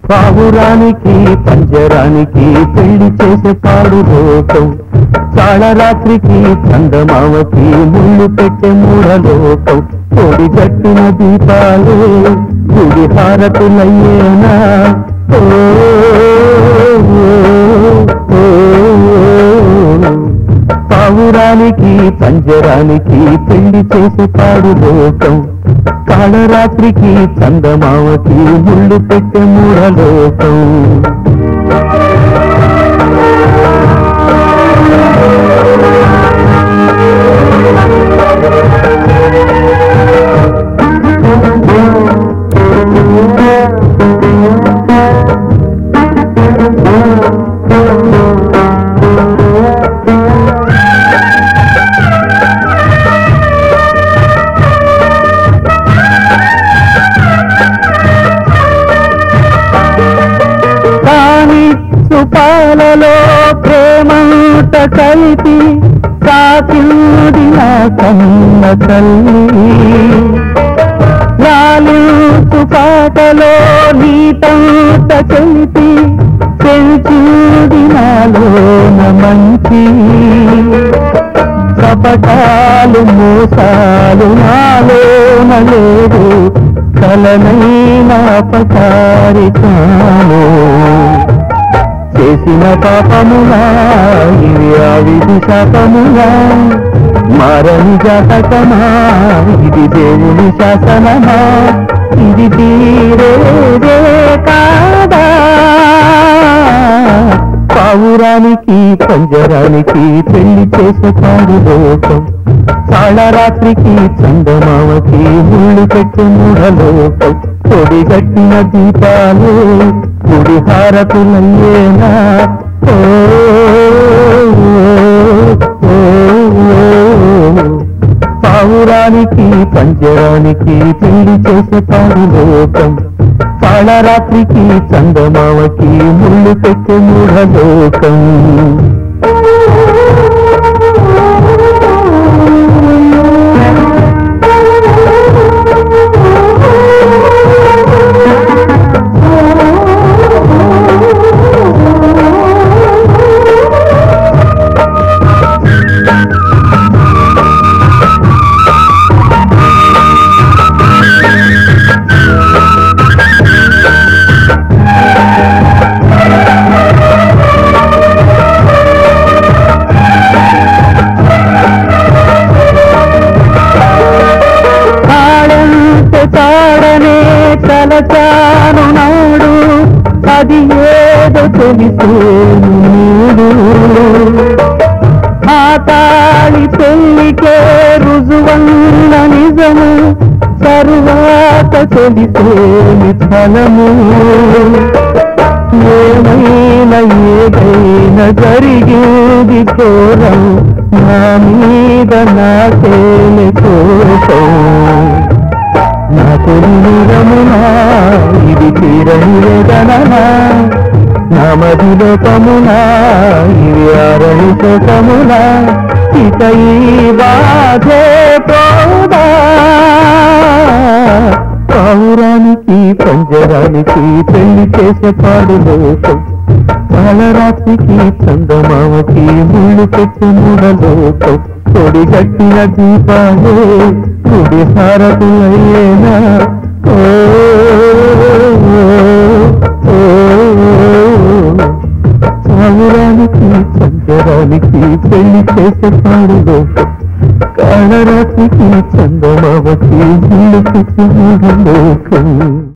పావురానికి పంజరానికి పెళ్లి చేసే పాడు లోకం చాళరాత్రికి చందమావకి ముళ్ళు పెట్టే మూఢలోకం పొడి గట్టిన దీపాలు గుడి హారతులయ్యేనా ఓ, ఓ, ఓ. పావురానికి పంజరానికి పెళ్లి చేసే పాడు లోకం కాళరాత్రికి చందమావకి ముళ్ళు పెట్టే మూఢలోకం కాని సుపాలలో ప్రేమంత కలిపి సాకింది నా కన్న తల్లి లాలించు పాటలో నీతంత కలిపి పెంచుది నాలోన మంచి కపటాలు మోసాలు నాలోన లేదు కలనైన పచారి కాను చేసిన పాపములా ఇది ఆ విధి శాపములా మారని జాతకమా ఇది దేవుని శాసనమా ఇది తీరేదే కాదా పావురానికి పంజరానికి పెళ్లి చేసే పాడు లోకం చాళరాత్రికి చందమావకి ముళ్ళు పెట్టే మూఢలోకం పొడి గట్టిన దీపాలు గుడి హారతులయ్యేనా ఓ, ఓ, ఓ. పావురానికి పంజరానికి పెళ్లి చేసే పాడు లోకం కాళరాత్రికి చందమావకి ముళ్ళు పెట్టే మూఢలోకం తాళంత తాడనే తలచాను నాడు అది ఏదో తెలిసేను నీడు ఆ తాళి పెళ్లికే రుజువన్న నిజము తరువాత తెలిసేని ఫలము ఏమైనా ఏదైనా జరిగింది ఘోరం నా మీద నాకేమి కోపం నా తొలిరమునా ఇది తీరని వేదననా నా మదిలోకమునా ఇది ఆరని శోకమునా ఇక ఈ బాధే పోదా పౌరానికి పంజరానికి పెళ్లి చేసే పాడు లోకం కాలరాత్రికి చందమామకి ముళ్ళు పెట్టి మూడలోకం కొడి కట్టిన దీపాలు కుడి హారతులయ్యేనా ఓ, ఓ, ఓ. పావురానికి చంద్రానికి పెళ్లి చేసే పాడు లోకం కాళరాత్రికి చందమామకి ముళ్ళు పెట్టి మూడలోకం